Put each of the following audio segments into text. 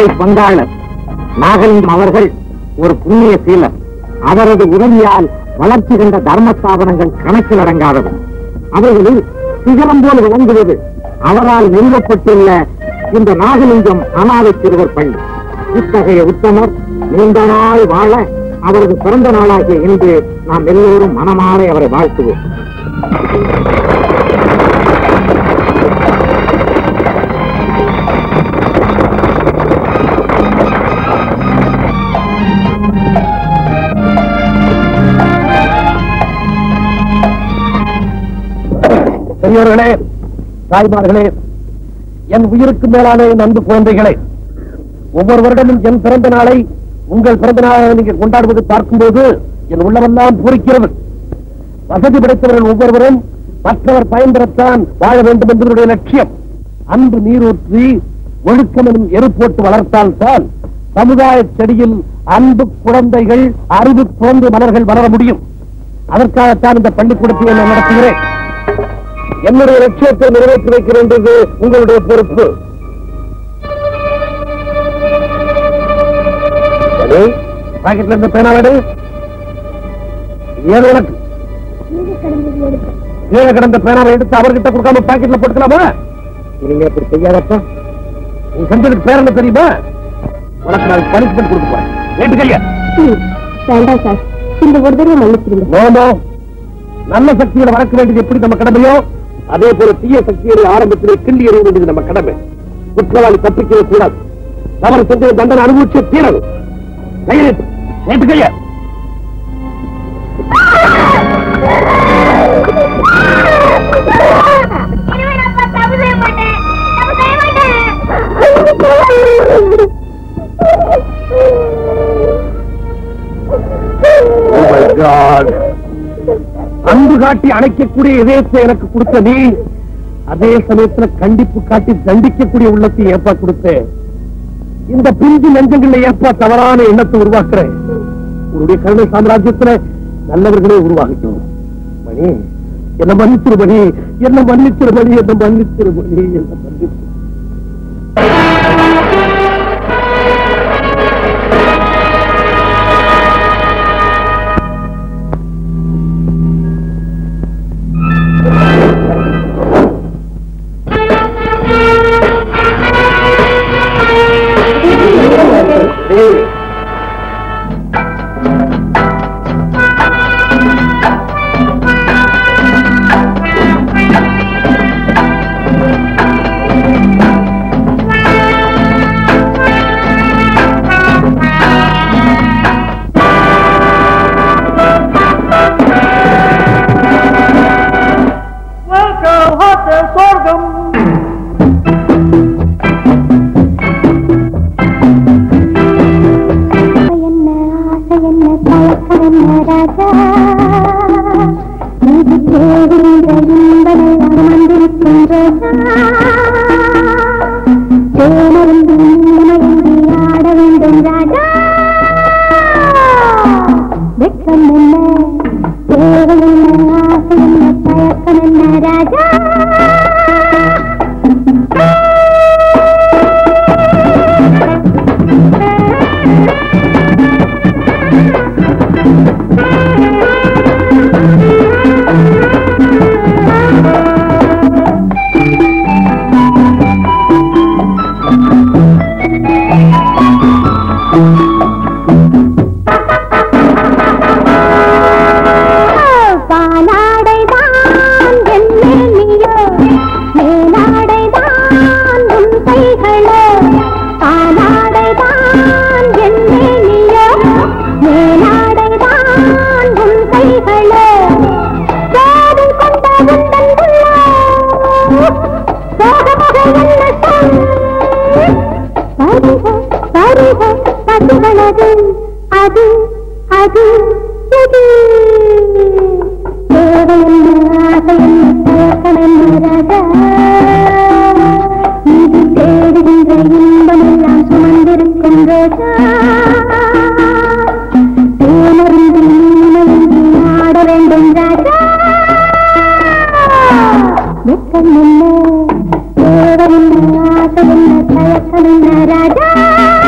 ஏழை பங்காளர் நாகலிங்கம் அவர்கள் ஒரு புண்ணிய சீலர் அவரது உதவியால் வளர்ச்சி கண்ட தர்ம ஸ்தாபனங்கள் கணக்கில் அடங்காதது அவர்களில் சிகரம் போல் விளங்குவது அவரால் நிறுவப்பட்டுள்ள இந்த நாகலிங்கம் அனாதை சிறுவர் பள்ளி இத்தகைய உத்தமர் நீண்ட நாள் வாழ அவரது பிறந்த நாளாகிய இன்று நாம் எல்லோரும் மனமாற அவரை வாழ்த்துவோம் பெரியோர்களே தாய்மார்களே என் உயிருக்கு மேலான என் அன்பு குழந்தைகளே ஒவ்வொரு வருடமும் என் பிறந்த நாளை உங்கள் பிறந்த நாளை நீங்கள் கொண்டாடுவது பார்க்கும்போது என் உள்ளமெல்லாம் பூரிக்கிறது வசதி படைத்தவர்கள் ஒவ்வொருவரும் மற்றவர் பயன்பெறத்தான் வாழ வேண்டும் என்பதனுடைய லட்சியம் அன்பு நீரூற்றி ஒழுக்கம் எனும் எரு போட்டு வளர்த்தால் தான் சமுதாய செடியில் அன்பு குழந்தைகள் அறிவு குழந்தை மலர்கள் வளர முடியும் அதற்காகத்தான் இந்த பள்ளிக்கூடத்தை நான் நடத்துகிறேன் என்னுடைய லட்சியத்தை நிறைவேற்றி வைக்க வேண்டியது உங்களுடைய பொறுப்பு சரி, பாக்கெட்ல இருந்த பேனா வேடு ஏது உனக்கு கீழே கிடந்த பேனாவை எடுத்து அவர்கிட்ட கொடுக்காம பாக்கெட்ல போட்டுக்கலாமா இனிமே அப்படி செய்யாதப்பா நீ செஞ்சதுக்கு பேர் என்ன தெரியுமா உனக்கு நான் பனிஷ்மெண்ட் கொடுக்க போறேன் ஏட்டு கையா வேண்டாம் சார் இந்த ஒரு தடவை மன்னிச்சிருங்க நோமோ நல்ல சக்திகளை வளர்க்க வேண்டியது எப்படி நம்ம கடமையோ அதே போல தீய சக்திகளை ஆரம்பத்திலே கிள்ளி எறிய வேண்டியது நம்ம கடமை குற்றவாளி தப்பிக்கவே கூடாது தவறு செஞ்ச தண்டனை அனுபவிச்சு தீரது கையெழுத்து நேற்று கைய அன்பு காட்டி அணைக்கக்கூடிய இதயத்தை எனக்கு கொடுத்த நீ அதே சமயத்துல கண்டிப்பு காட்டி தண்டிக்கக்கூடிய உள்ளத்தை ஏப்பா கொடுத்த இந்த பிஞ்சு நெஞ்சங்கள்ல ஏப்பா தவறான எண்ணத்தை உருவாக்குறேன் உன்னுடைய கருணை சாம்ராஜ்யத்துல நல்லவர்களே உருவாகட்டும் மணி என்ன மன்னிச்சிரு மணி என்ன மன்னிச்சிரு மணி என்ன மன்னிச்சிரு மணி என்ன மன்னிச்சிரு என்ன ஆசை என்ன தயக்கம் என்ன ராஜா இது தேடுகின்ற இன்பமெல்லாம் வந்திருக்கும் ரோஜா தேனருந்து இனிமையின்றி ஆட வேண்டும் ராஜா வெட்கம் என்ன தேவை என்ன ஆசை என்ன தயக்கம் என்ன ராஜா பாலாடைதான் என் மேனியோ மேலாடைதான் உன் கைகளோ பாலாடைதான் என் மேனியோ மேலாடைதான் உன் கைகளோ காதல் கொண்ட உந்தன் உள்ளோ சோகமாக என்ன சொல் வருக வருக பசுகளது அது அது இது தேவை என்ன ஆசை என்ன தயக்கம் என்ன ராஜா இது தேடுகின்ற இன்பமெல்லாம் சுமந்திருக்கும் ரோஜா தேனருந்து நீனருந்து ஆட வேண்டும் ராஜா வெட்கம் என்ன தேவை என்ன ஆசை என்ன தயக்கம் என்ன ராஜா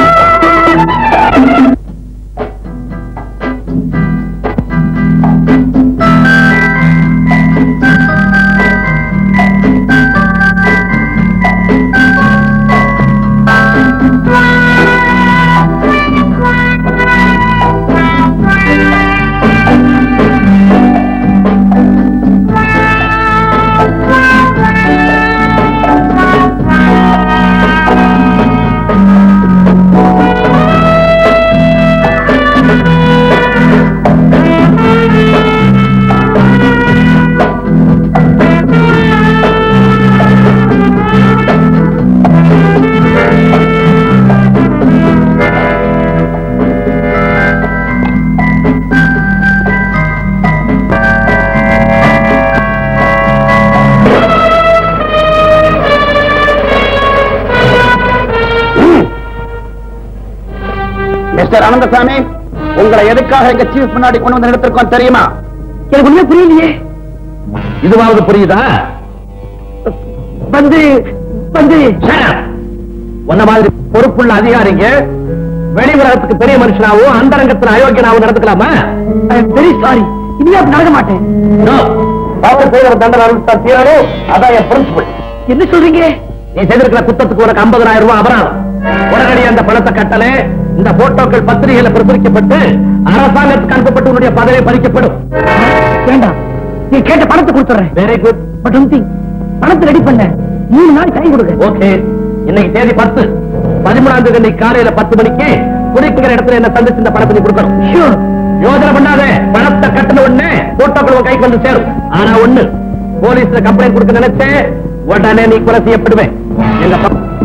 மிஸ்டர் அனந்தசாமி உங்களை எதுக்காக எங்க சீஃப் முன்னாடி கொண்டு வந்து நிறுத்திருக்கோம் தெரியுமா எனக்கு ஒண்ணுமே புரியலையே இதுவாவது புரியுதா வந்து வந்து Shut up. உன்ன மாதிரி பொறுப்புள்ள அதிகாரிங்க வெளி உலகத்துக்கு பெரிய மனுஷனாவும் அந்தரங்கத்துல அயோக்கியனாவும் நடந்துக்கலாமா வெரி சாரி இனிமே அப்படி நடக்க மாட்டேன் No. பாவம் செய்கிற தண்டனை அனுப்பிச்சா தீரணும் அதான் என் பிரின்சிபல் என்ன சொல்றீங்க நீ செய்திருக்கிற குத்தத்துக்கு உனக்கு 50000 ரூபாய் அபராதம் உடனடியாக அந்த பணத்தை கட்டலே இந்த போட்டோக்கள் பத்திரிகையில பிரசுரிக்கப்பட்டு அரசாங்கத்துக்கு அனுப்பப்பட்டு உன்னுடைய பதவி பறிக்கப்படும் வேண்டாம் நீ கேட்ட பணத்தை கொடுத்துறேன் very good but one thing பணத்தை ரெடி பண்ண மூணு நாள் டைம் கொடுங்க ஓகே இன்னைக்கு தேதி பத்து பதிமூணாம் தேதி இன்னைக்கு காலையில பத்து மணிக்கு குடிக்கிற இடத்துல என்ன சந்திச்சு இந்த பணத்தை நீ கொடுக்கணும் ஷூர் யோசனை பண்ணாத பணத்தை கட்டின உடனே போட்டோக்கள் உன் கைக்கு வந்து சேரும் ஆனா ஒண்ணு போலீஸ்ல கம்ப்ளைண்ட் கொடுக்க நினைச்சே உடனே நீ கொலை செய்யப்படுவேன் எங்க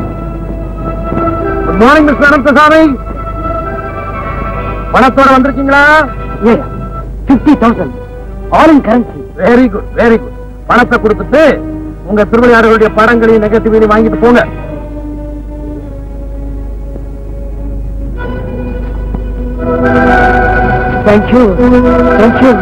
குட் மார்னிங் மிஸ்டர் அனந்தசாமி பணத்தோட வந்திருக்கீங்களா fifty thousand all in currency very good very good பணத்தை கொடுத்துட்டு உங்க திருவிளையாடுகளுடைய படங்களையும் நெகட்டிவையும் வாங்கிட்டு போங்க தேங்க்யூ தேங்க்யூ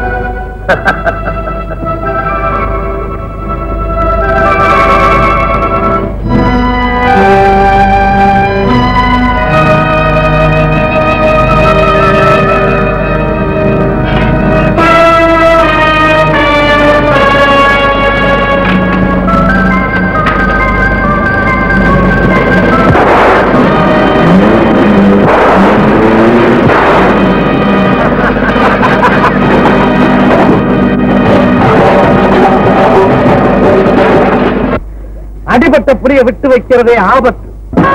அடிபட்ட புரிய விட்டு வைக்கிறதே ஆபத்து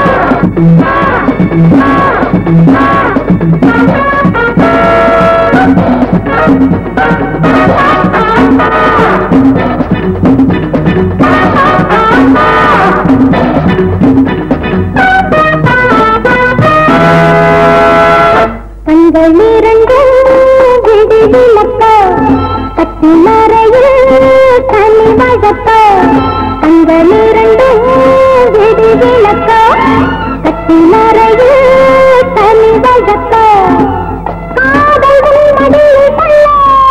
கண்கள் இரண்டும் விடுவிளக்க கட்டி மறையில் தனி வழக்க கண்கள் இரண்டும் விடுவிளக்க கட்டி மறையில் தனி வழக்க காதல் மடியில் தள்ள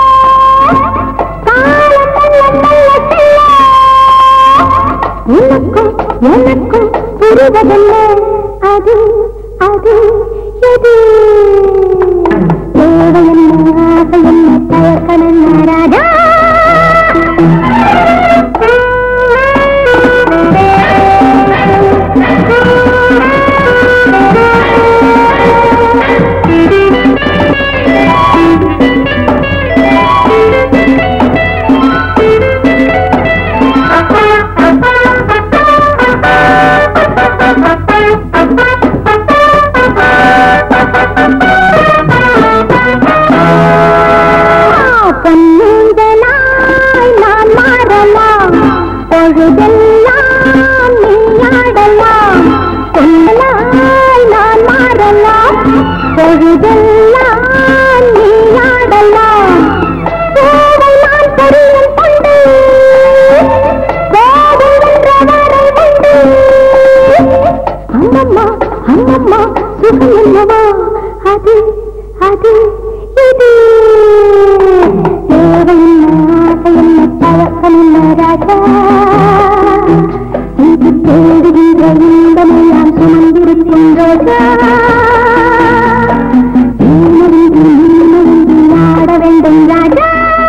காலம் தள்ள தள்ள செல்ல உனக்கும் எனக்கும் புரிவதல்ல அது அது எது தேவை என்ன ஆசை என்ன தயக்கம் என்ன ராஜா பொன்னூஞ்சலாய் நான் மாறலாம் பொழுதெல்லாம் நீ ஆடலாம் பொன்னலாய் நான் மாறலாம் பொழுதெல்லாம் நீ ஆடலாம் கோவை நான் பொரியல் கொண்டு கோவை என்ற வரை உண்டு அம்மம்மா அம்மம்மா சுகம் என்னவா அது அது இது தேவை என்ன ஆசை என்ன தயக்கம் என்ன ராஜா இது தேடுகின்ற இன்பமெல்லாம் சுமந்திருக்கும் ரோஜா நீனறிந்து நீனறிந்து ஆட வேண்டும் ராஜா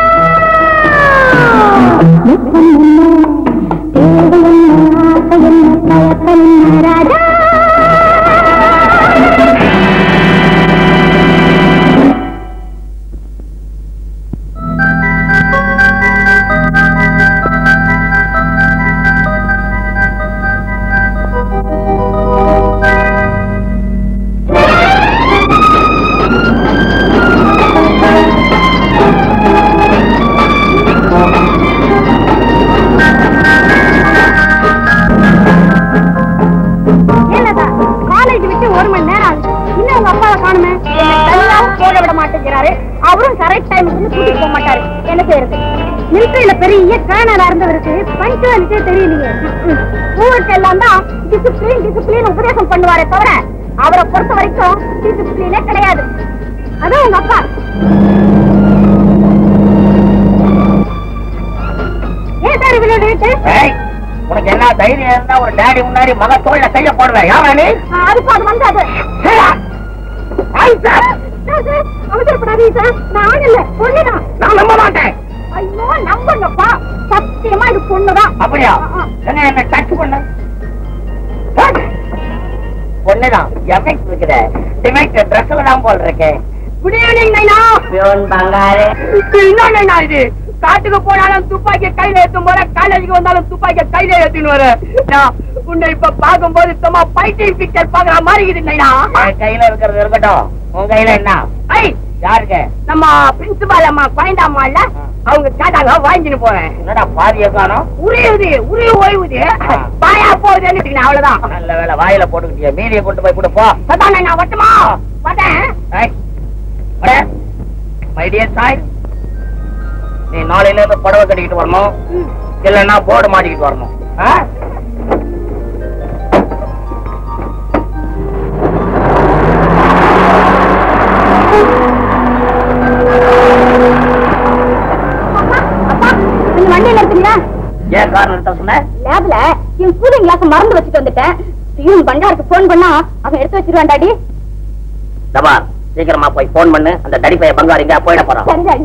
நித்தம் என்ன தேவை என்ன ஆசை என்ன தயக்கம் என்ன ராஜா என்னதா காலேஜ் விட்டு ஒரு மணி நேரம் ஆகுது இன்னும் உங்க அப்பாவை காணுமே தனியாவும் போக விட மாட்டேங்கிறாரு அவரும் கரெக்ட் டைமுக்கு வந்து கூட்டிட்டு போக மாட்டாரு என்ன செய்யறது மிலிட்டரியில பெரிய கேனலா இருந்தவருக்கு பஞ்சுவாலிட்டே தெரியலையே ஊருக்கு எல்லாம் தான் டிசிப்ளின் டிசிப்ளின் உபதேசம் பண்ணுவாரே தவிர அவரை பொறுத்த வரைக்கும் டிசிப்ளினே கிடையாது அதான் உங்க அப்பா ஏன் சார் இவ்வளவு ரேட்டு ஏய், உனக்கு என்ன தைரியம் இருந்தா ஒரு டேடி முன்னாடி மக தோல்ல கைய போடுவேன் யாரா நீ அதுக்கு அது வந்து அது சார், சார், அவசரப்படாதீங்க சார் நான் இல்ல பொண்ணுதான் நான் நம்ப மாட்டேன் ஐயோ நம்புங்கப்பா சத்தியமா இது பொண்ணுதான் அப்படியா ஆ, ஆ. என்ன என்ன டச் பண்ண Touch. பொண்ணுதான் எஃபெக்ட் இருக்குது டிமெக்ட் ட்ரெஸ்ல தான் போல் இருக்கு குட் ஈவினிங் நைனா பியோன் பங்காரு என்ன நைனா இது காட்டுக்கு போனாலும் துப்பாக்கி கையில ஏத்தும் போற காலேஜுக்கு வந்தாலும் துப்பாக்கி கையில ஏத்தின்னு வர நான் உன்னை இப்ப பாக்கும்போது சும்மா பைட்டிங் பிக்சர் பாக்குற மாதிரி இருக்குது நைனா என் கையில இருக்கிறது இருக்கட்டும் உன் கையில என்ன ஐ யாருக்கு நம்ம பிரின்சிபால் அம்மா பாயிண்ட் அம்மா இல்ல அவங்க கேட்டாங்க வாங்கின்னு போறேன் என்னடா பாதிய காணோம் உரியுது உரிய ஓய்வுது பாயா போகுதுன்னு அவ்வளவுதான் நல்ல வேலை வாயில போட்டுக்கிட்டிய மீதியை கொண்டு போய் கொடுப்போ அதான் நைனா வட்டுமா வரேன் மை டியர் சாய் நீ நாளையில இருந்து புடவை கட்டிக்கிட்டு வரணும் இல்லன்னா போர்டு மாட்டிக்கிட்டு வரணும் ஆ? அப்பா நீங்க வண்டியில இருக்கீங்களா ஏன் கார் நிறுத்த சொன்ன லேப்ல என் கூலிங் கிளாஸ் மறந்து வச்சுட்டு வந்துட்டேன் பியூன் பண்டாருக்கு போன் பண்ணா அவன் எடுத்து வச்சிருவான் டாடி தபா சீக்கிரமா போய் போன் பண்ணு அந்த தடிப்பைய பங்காரு இங்க போயிட போறான் சரி daddy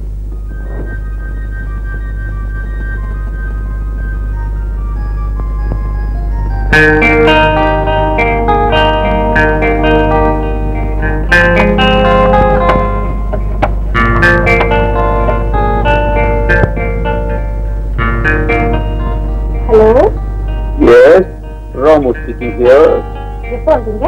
hello yes Ramu speaking here எப்போ வந்தீங்க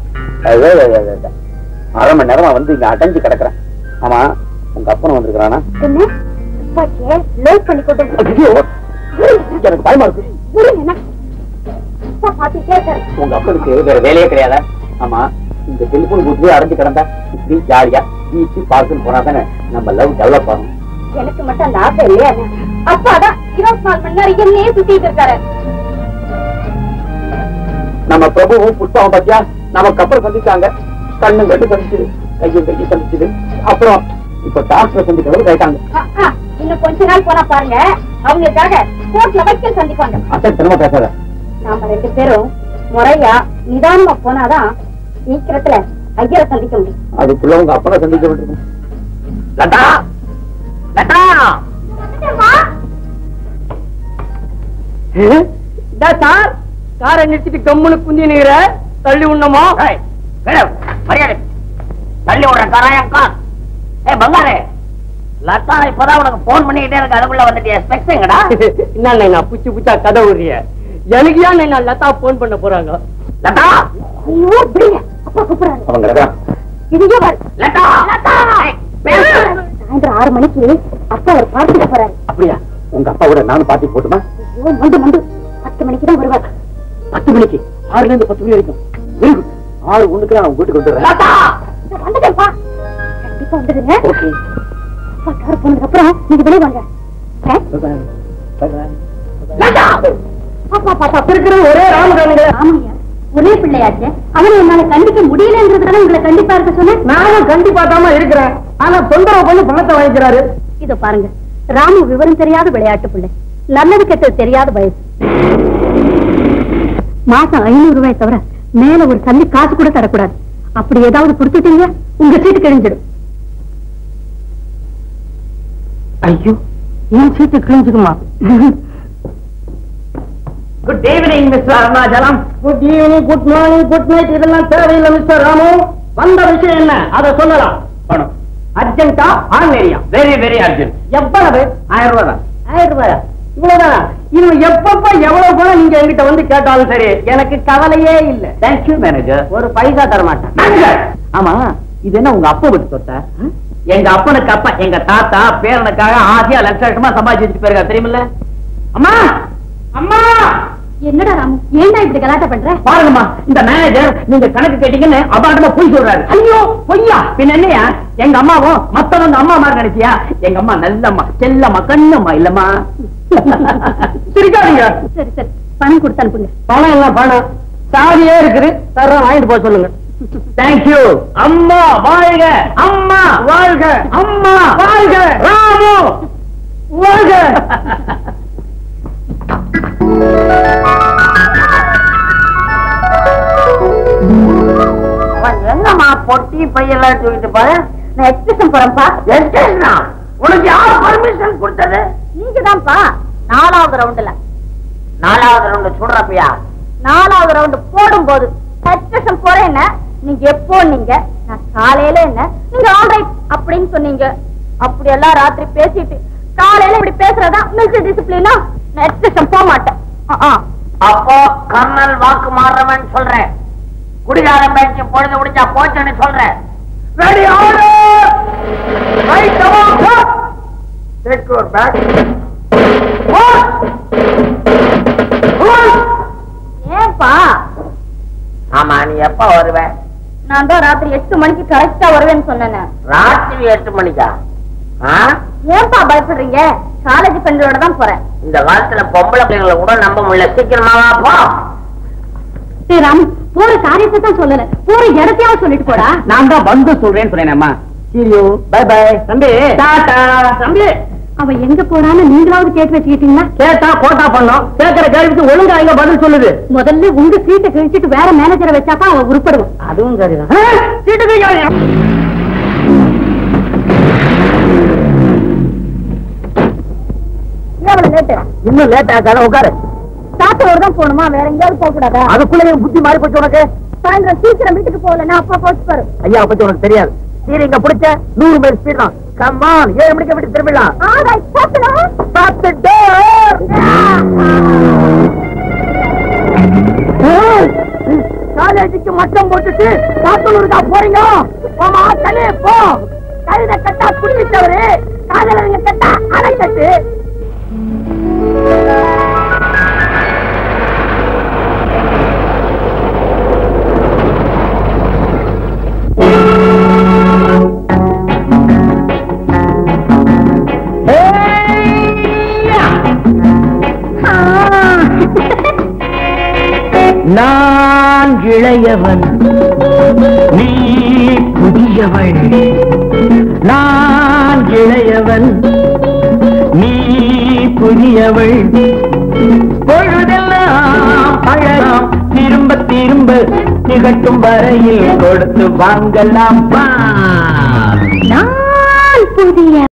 அரை மணி நேரமா வந்து இங்க அடைஞ்சு கிடக்குறேன் ஆமா உங்க அப்பன் வந்திருக்கிறானா என்ன துப்பாக்கிய லோட் பண்ணி கொண்டு ஐயோ எனக்கு பயமா இருக்கு புரியுங்க என்ன அப்பா பாத்துட்டே இருக்காரு உங்க அப்பனுக்கு வேற வேலையே கிடையாதா ஆமா இந்த டெலிபோன் பூத்துலயே அடைஞ்சு கிடந்தா இப்படி ஜாலியா பீச்சு பார்க்குன்னு போனா தானே நம்ம லவ் டெவலப் ஆகும் எனக்கு மட்டும் அந்த ஆசை இல்லையா அப்பா தான் இருபத்தி நாலு மணி நேரம் என்னையே சுத்திட்டு இருக்காரு நம்ம பிரபுவும் புஷ்பாவும் பத்தியா நம்ம கப்பல் சந்திச்சாங்க கண்ணு கட்டு சந்திச்சுது கையும் கையும் சந்திச்சுது அப்புறம் இப்ப டாக்டர் சந்திக்கிறவங்க கேட்டாங்க ஆ, ஆ, இன்னும் கொஞ்ச நாள் போனா பாருங்க அவங்களுக்காக கோர்ட்ல வக்கீல் சந்திப்பாங்க அசல் தினமா பேசாத நாம ரெண்டு பேரும் முறையா நிதானமா போனாதான் சீக்கிரத்துல ஐயரை சந்திக்க முடியும் அதுக்குள்ள உங்க அப்பனை சந்திக்க வேண்டியிருக்கும் லதா லதா சார் காரை நிறுத்திட்டு கம்முனு குந்தி நீர தள்ளி உண்ணமோ ஏய், மேடம், மரியாதை தள்ளி விடுற காராயம் கார் ஏ பங்காரு லதா இப்பதான் உனக்கு போன் பண்ணிக்கிட்டே இருக்கு அதுக்குள்ள வந்துட்டியா ஸ்பெக்ஸ் எங்கடா என்ன நைனா புச்சு புச்சா கதை விடுறிய எனக்கு ஏன் நைனா லதா போன் பண்ண போறாங்க லதா ஐயோ பிடிங்க அப்பா கூப்பிடுறாரு அவங்க கிடக்குறான். இதுவே வர லதா லதா ஏய், பேசு. சாயந்தரம் ஆறு மணிக்கு அப்பா ஒரு பார்ட்டிக்கு போறாரு அப்படியா உங்க அப்பா கூட நானும் பாத்தி போட்டுமா ஐயோ மண்டு மண்டு பத்து மணிக்கு தான் வருவார் பத்து மணிக்கு ஆறுல இருந்து பத்து மணி வரைக்கும் வெரி குட் ஆறு ஒண்ணுக்கு நான் வீட்டுக்கு வந்துடுறேன் லதா நான் வந்துட்டேன்ப்பா கண்டிப்பா வந்துடுங்க ஓகே அப்பா கார் போனதுக்கு அப்புறம் நீங்க வெளியே வாங்க ஆ? லதா பாப்பா பாப்பா இருக்கிற ஒரே ராமகானுங்க ஆமாய்யா ஒரே பிள்ளையாச்சு அவனை என்னால கண்டிக்க முடியலன்றதுனால உங்களை கண்டிப்பா இருக்க சொன்னேன் நானும் கண்டிப்பா தாமா இருக்கிறேன் ஆனா தொந்தரவு பண்ணி பணத்தை வாங்கிக்கிறாரு இதோ பாருங்க ராமு விவரம் தெரியாத விளையாட்டு பிள்ளை நல்லது கெட்டது தெரியாத வயசு மாசம் ஐநூறு ரூபாய் தவிர மேல ஒரு சல்லி காசு கூட தரக்கூடாது அப்படி ஏதாவது கொடுத்துட்டீங்க உங்க சீட்டு கிழிஞ்சிடும் ஐயோ என் சீட்டு கிழிஞ்சுக்குமா good evening mister Arunachalam good evening good morning good night இதெல்லாம் தேவையில்லை மிஸ்டர் ராமு வந்த விஷயம் என்ன அதை சொல்லலாம் பணம் அர்ஜென்டா ஆன் ஏரியா வெரி வெரி அர்ஜென்ட் எவ்வளவு ஆயிரம் ரூபாய் தான் ஆயிரம் ரூபாயா இவ்வளவுதான் இவன் எப்பப்ப எவ்வளவு பணம் நீங்க என்கிட்ட வந்து கேட்டாலும் சரி எனக்கு கவலையே இல்ல தேங்க்யூ மேனேஜர் ஒரு பைசா தர மாட்டேன் ஆமா இது என்ன உங்க அப்பா விட்டு சொத்த எங்க அப்பனுக்கு அப்பா எங்க தாத்தா பேரனுக்காக ஆசையா லட்ச லட்சமா சம்பாதிச்சு வச்சுட்டு போயிருக்கா தெரியுமில்ல அம்மா அம்மா என்னடா ராமு ஏன்டா இப்படி கலாட்டா பண்ற பாருங்கம்மா இந்த மேனேஜர் நீங்க கணக்கு கேட்டீங்கன்னு அபாண்டமா பொய் சொல்றாரு ஐயோ பொய்யா பின்ன என்னையா எங்க அம்மாவும் மத்தவங்க அம்மா மாதிரி நினைச்சியா எங்க அம்மா நல்லம்மா செல்லம்மா கண்ணம்மா இல்லம்மா சிரிக்காதீங்க சரி சரி பணம் கொடுத்து அனுப்புங்க பணம் எல்லாம் பணம் சாவியே இருக்குது தர்றேன் வாங்கிட்டு போக சொல்லுங்க தேங்க்யூ அம்மா வாழ்க அம்மா வாழ்க அம்மா வாழ்க ராமு வாழ்க என்னம்மா பொட்டி பையெல்லாம் தூக்கிட்டு போற நான் எக்ஸ்பிரஷன் போறேன்ப்பா எஸ்டேஷனா உனக்கு யார் பர்மிஷன் கொடுத்தது நீங்க தான்ப்பா நாலாவது ரவுண்டுல நாலாவது ரவுண்டு சுடுறப்பியா நாலாவது ரவுண்டு போடும்போது எக்ஸ்பிரஷன் போறேன் நீங்க எப்போ நீங்க நான் காலையில என்ன நீங்க ஆல்ரைட் அப்படின்னு சொன்னீங்க அப்படி எல்லாம் ராத்திரி பேசிட்டு காலையில இப்படி பேசுறதா மிலிட்டரி டிசிப்ளினா நான் எக்ஸ்பிரஷன் போக மாட்டேன் ஆ, ஆ. அப்போ கர்னல் வாக்கு மாறுறவன் சொல்றேன் குடிகாரம் பேச்சு பொழுது முடிஞ்சா போச்சுன்னு சொல்றேன் ready order write down take your bag ஏன்பா ஆமா நீ எப்ப வருவ நான் தான் ராத்திரி எட்டு மணிக்கு கரெக்டா வருவேன்னு சொன்னேன் ராத்திரி எட்டு மணிக்கா ஆ? ஏன்பா பயப்படுறீங்க காலேஜ் ஃப்ரெண்டோட தான் போறேன் இந்த காலத்துல பொம்பளை பிள்ளைங்களை கூட நம்ப முடியல சீக்கிரமா வா போ ஸ்ரீராம் போற காரியத்தை தான் சொல்லல போற இடத்தையாவது சொல்லிட்டு போடா நான் தான் வந்து சொல்றேன்னு சொன்னேன் சீரியோ பை பை தம்பி டாடா தம்பி அவ எங்க போறான்னு நீங்களாவது கேட்டு வச்சுக்கிட்டீங்களா கேட்டா கோட்டா பண்ணோம் கேட்கிற கேள்விக்கு ஒழுங்கா இங்க பதில் சொல்லுது முதல்ல உங்க சீட்டை கழிச்சிட்டு வேற மேனேஜரை வச்சாதான் அவன் உருப்படுவான் அதுவும் சரிதான் சீட்டு கையாளி லேட்டு இன்னும் லேட் ஆகாத உட்காரு சாத்தோட தான் போகணுமா வேற எங்கேயாவது போக கூடாதா அதுக்குள்ள என் புத்தி மாறி போச்சு உனக்கு சாயந்தரம் சீக்கிரம் வீட்டுக்கு போகலன்னா அப்பா போச்சு பாரு ஐயா பத்தி உனக்கு தெரியாது சீரி இங்க பிடிச்ச நூறு மைல் ஸ்பீட் தான் கம்மான் ஏழு மணிக்கு விட்டு திரும்பிடலாம் ஆல்ரைட் போகணும் பார்த்துட்டு காலேஜுக்கு மட்டம் போட்டுட்டு காத்தலூருக்கா போறீங்க போமா தலே போ கழுத கட்டா குடிவிட்டவரு காதலங்க கட்டா அரை கட்டு நான் இளையவன் நீ புதியவள் நான் இளையவன் நீ புதியவள் பொழுதெல்லாம் பழகாம் திரும்ப திரும்ப நிகட்டும் வரையில் கொடுத்து வாங்கலாம் வா நான் புதிய